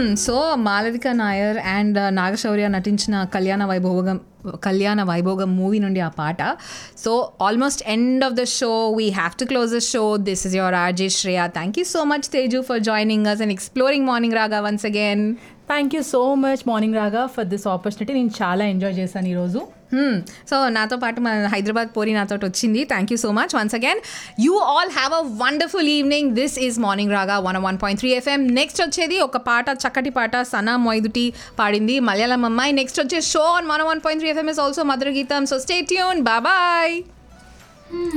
so Malavika Nair and Nagashaurya నటించిన Kalyana Vaibhogam Kalyana Vaibhogam movie నుండి ఆ పాట so almost end of the show we have to close the show this is your RJ Shreya thank you so much Teju for joining us and exploring morning raga once again thank you so much morning raga for this opportunity నేను చాలా enjoy చేశాను ఈరోజు so నాతో పాటు మన హైదరాబాద్ పోరి నాతో వచ్చింది thank you so much once again you all have a wonderful evening this is morning raga one one point three FM next వచ్చేది ఒక పాట చక్కటి పాట సనా మొయిదుటి పాడింది మలయాళం అమ్మాయి నెక్స్ట్ వచ్చే show on one one point three FM is also Madhura Geetham so stay tune bye